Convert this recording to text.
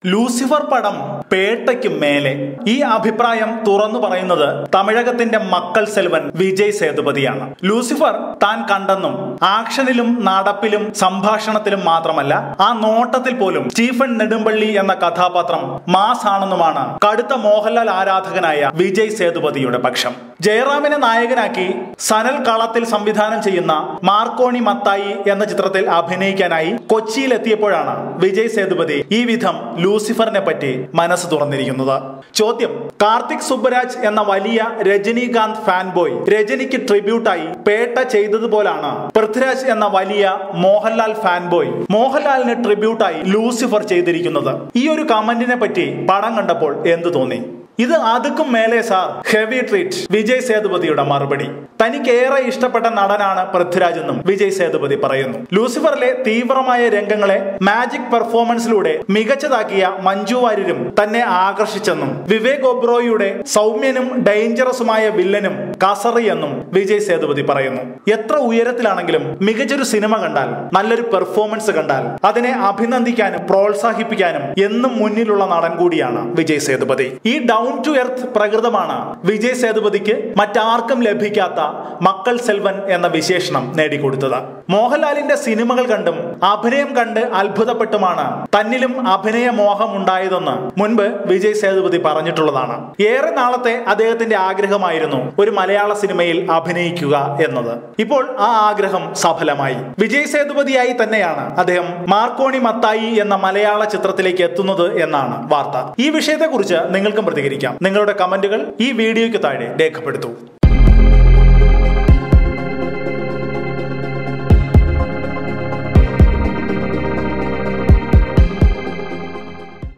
Lucifer പടം പേട്ടയ്ക്ക് മേലെ ഈ അഭിപ്രായം തുറന്നു പറയുന്നത് തമിഴകത്തിന്റെ മക്കൾ സെൽവൻ വിജയ് സേതുപതിയാണ് ലൂസിഫർ താൻ കണ്ടെന്നും ആക്ഷനിലും നടപ്പിലും സംഭാഷണത്തിലും മാത്രമല്ല ആ നോട്ടത്തിൽ പോലും സ്റ്റീഫൻ നെടുമ്പള്ളി എന്ന കഥാപാത്രം മാസ് ആണെന്നുമാണ് കടുത്ത മോഹൻലാൽ ആരാധകനായ വിജയ് സേതുപതിയുടെ പക്ഷം ജയറാമിനെ നായകനാക്കി സനൽ കളത്തിൽ സംവിധാനം ചെയ്യുന്ന മാർക്കോണി മത്തായി എന്ന ചിത്രത്തിൽ അഭിനയിക്കാനായി കൊച്ചിയിലെത്തിയപ്പോഴാണ് വിജയ് സേതുപതി ഈ വിധം ലൂസിഫറിനെ പറ്റി മനസ്സ് തുറന്നിരിക്കുന്നത് ചോദ്യം കാർത്തിക് സുബ്ബരാജ് എന്ന വലിയ രജനീകാന്ത് ഫാൻ ബോയ് രജനിക്ക് ട്രിബ്യൂട്ടായി പേട്ട ചെയ്തതുപോലാണ് പൃഥ്വിരാജ് എന്ന വലിയ മോഹൻലാൽ ഫാൻ ബോയ് മോഹൻലാലിന് ട്രിബ്യൂട്ടായി ലൂസിഫർ ചെയ്തിരിക്കുന്നത് ഈ ഒരു കമന്റിനെ പറ്റി പടം കണ്ടപ്പോൾ എന്ത് തോന്നി ഇത് അതുക്കും മേലെ സാർ ഹെവി ട്രീറ്റ് വിജയ് സേതുപതിയുടെ മറുപടി തനിക്ക് ഏറെ ഇഷ്ടപ്പെട്ട നടനാണ് പൃഥ്വിരാജ് എന്നും വിജയ് സേതുപതി പറയുന്നു ലൂസിഫറിലെ തീവ്രമായ രംഗങ്ങളെ മാജിക് പെർഫോമൻസിലൂടെ മികച്ചതാക്കിയ മഞ്ജു വാര്യരും തന്നെ ആകർഷിച്ചെന്നും വിവേക് ഒബ്രോയിയുടെ സൗമ്യനും ഡേഞ്ചറസുമായ വില്ലനും കസറി എന്നും വിജയ് സേതുപതി പറയുന്നു എത്ര ഉയരത്തിലാണെങ്കിലും മികച്ചൊരു സിനിമ കണ്ടാൽ നല്ലൊരു പെർഫോമൻസ് കണ്ടാൽ അതിനെ അഭിനന്ദിക്കാനും പ്രോത്സാഹിപ്പിക്കാനും എന്നും മുന്നിലുള്ള നടൻ കൂടിയാണ് വിജയ് സേതുപതി ഈ ഡൗൺ ടു എർത്ത് പ്രകൃതമാണ് വിജയ് സേതുപതിക്ക് മറ്റാർക്കും ലഭിക്കാത്ത മക്കൾ സെൽവൻ എന്ന വിശേഷണം നേടിക്കൊടുത്തത് മോഹൻലാലിന്റെ സിനിമകൾ കണ്ടും അഭിനയം കണ്ട് അത്ഭുതപ്പെട്ടുമാണ് തന്നിലും അഭിനയ മോഹം ഉണ്ടായതെന്ന് മുൻപ് വിജയ് സേതുപതി പറഞ്ഞിട്ടുള്ളതാണ് ഏറെ നാളത്തെ അദ്ദേഹത്തിന്റെ ആഗ്രഹമായിരുന്നു ഒരു മലയാള സിനിമയിൽ അഭിനയിക്കുക എന്നത് ഇപ്പോൾ ആ ആഗ്രഹം സഫലമായി വിജയ് സേതുപതിയായി തന്നെയാണ് അദ്ദേഹം മാർക്കോണി മത്തായി എന്ന മലയാള ചിത്രത്തിലേക്ക് എത്തുന്നത് എന്നാണ് വാർത്ത ഈ വിഷയത്തെക്കുറിച്ച് നിങ്ങൾക്കും പ്രതികരിക്കാം നിങ്ങളുടെ കമന്റുകൾ ഈ വീഡിയോയ്ക്ക് താഴെ രേഖപ്പെടുത്തൂ